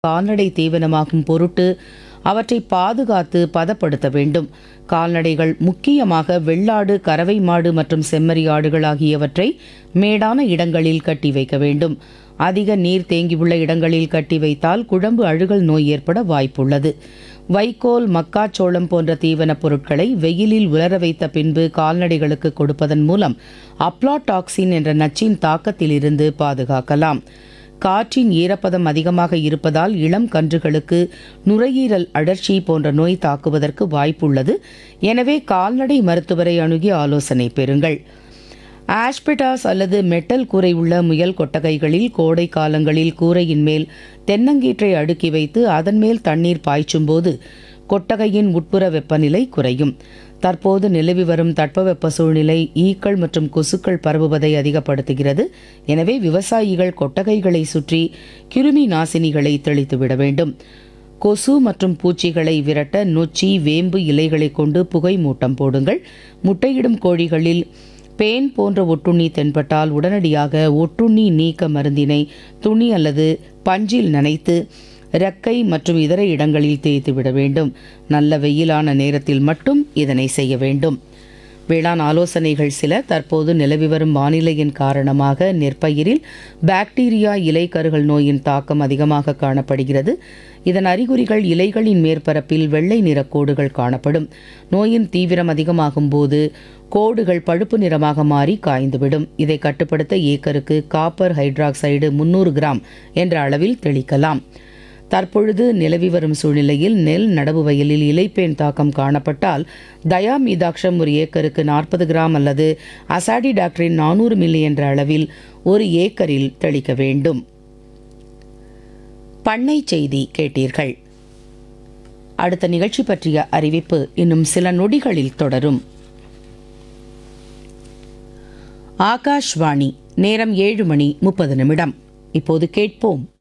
கால்நடை தீவனமாகும் பொருட்டு அவற்றை பாதுகாத்து பதப்படுத்த வேண்டும் கால்நடைகள் முக்கியமாக வெள்ளாடு கறவை மாடு மற்றும் செம்மறி ஆடுகள் ஆகியவற்றை மேடான இடங்களில் கட்டி வைக்க வேண்டும் அதிக நீர் தேங்கியுள்ள இடங்களில் கட்டி வைத்தால் குழம்பு அழுகல் நோய் ஏற்பட வாய்ப்புள்ளது வைக்கோல் மக்காச்சோளம் போன்ற தீவனப் பொருட்களை வெயிலில் உலர வைத்த பின்பு கால்நடைகளுக்கு கொடுப்பதன் மூலம் அப்ளாடாக்சின் என்ற நச்சின் தாக்கத்திலிருந்து பாதுகாக்கலாம் காற்றின் ஈரப்பதம் அதிகமாக இருப்பதால் இளம் கன்றுகளுக்கு நுரையீரல் அழற்சி போன்ற நோய் தாக்குவதற்கு வாய்ப்புள்ளது எனவே கால்நடை மருத்துவரை அணுகி ஆலோசனை பெறுங்கள் ஆஸ்பிடாஸ் அல்லது மெட்டல் கூரை உள்ள முயல் கொட்டகைகளில் கோடை காலங்களில் கூரையின் மேல் தென்னங்கீற்றை அடுக்கி வைத்து அதன் மேல் தண்ணீர் பாய்ச்சும்போது கொட்டகையின் உட்புற வெப்பநிலை குறையும் தற்போது நிலவி வரும் தட்பவெப்ப சூழ்நிலை ஈக்கள் மற்றும் கொசுக்கள் பரவுவதை அதிகப்படுத்துகிறது எனவே விவசாயிகள் கொட்டகைகளை சுற்றி கிருமி நாசினிகளை தெளித்துவிட வேண்டும் கொசு மற்றும் பூச்சிகளை விரட்ட நொச்சி வேம்பு இலைகளை கொண்டு புகை மூட்டம் போடுங்கள் முட்டையிடும் கோழிகளில் பேன் போன்ற ஒட்டுண்ணி தென்பட்டால் உடனடியாக ஒட்டுண்ணி நீக்க மருந்தினை துணி அல்லது பஞ்சில் நனைத்து ரெக்கை மற்றும் இதர இடங்களில் தேய்த்து விட வேண்டும் நல்ல வெயிலான நேரத்தில் மட்டும் இதனை செய்ய வேண்டும் வேளாண் ஆலோசனைகள் சில தற்போது நிலவி வரும் வானிலையின் காரணமாக நெற்பயிரில் பாக்டீரியா இலைக்கருகள் நோயின் தாக்கம் அதிகமாக காணப்படுகிறது இதன் அறிகுறிகள் இலைகளின் மேற்பரப்பில் வெள்ளை நிற கோடுகள் காணப்படும் நோயின் தீவிரம் அதிகமாகும் போது கோடுகள் பழுப்பு நிறமாக மாறி காய்ந்துவிடும் இதை கட்டுப்படுத்த ஏக்கருக்கு காப்பர் ஹைட்ராக்சைடு முன்னூறு கிராம் என்ற அளவில் தெளிக்கலாம் தற்பொழுது நிலவி வரும் சூழ்நிலையில் நெல் நடவு வயலில் இலைப்பேன் தாக்கம் காணப்பட்டால் தயாமீதாக்ஷம் ஒரு ஏக்கருக்கு நாற்பது கிராம் அல்லது அசாடி டாக்டரின் நானூறு மில்லி என்ற அளவில் ஒரு ஏக்கரில் தெளிக்க வேண்டும் பண்ணை செய்தி கேட்டீர்கள் அடுத்த நிகழ்ச்சி பற்றிய அறிவிப்பு இன்னும் சில நொடிகளில் தொடரும் ஆகாஷ்வாணி நேரம் ஏழு மணி முப்பது நிமிடம் இப்போது கேட்போம்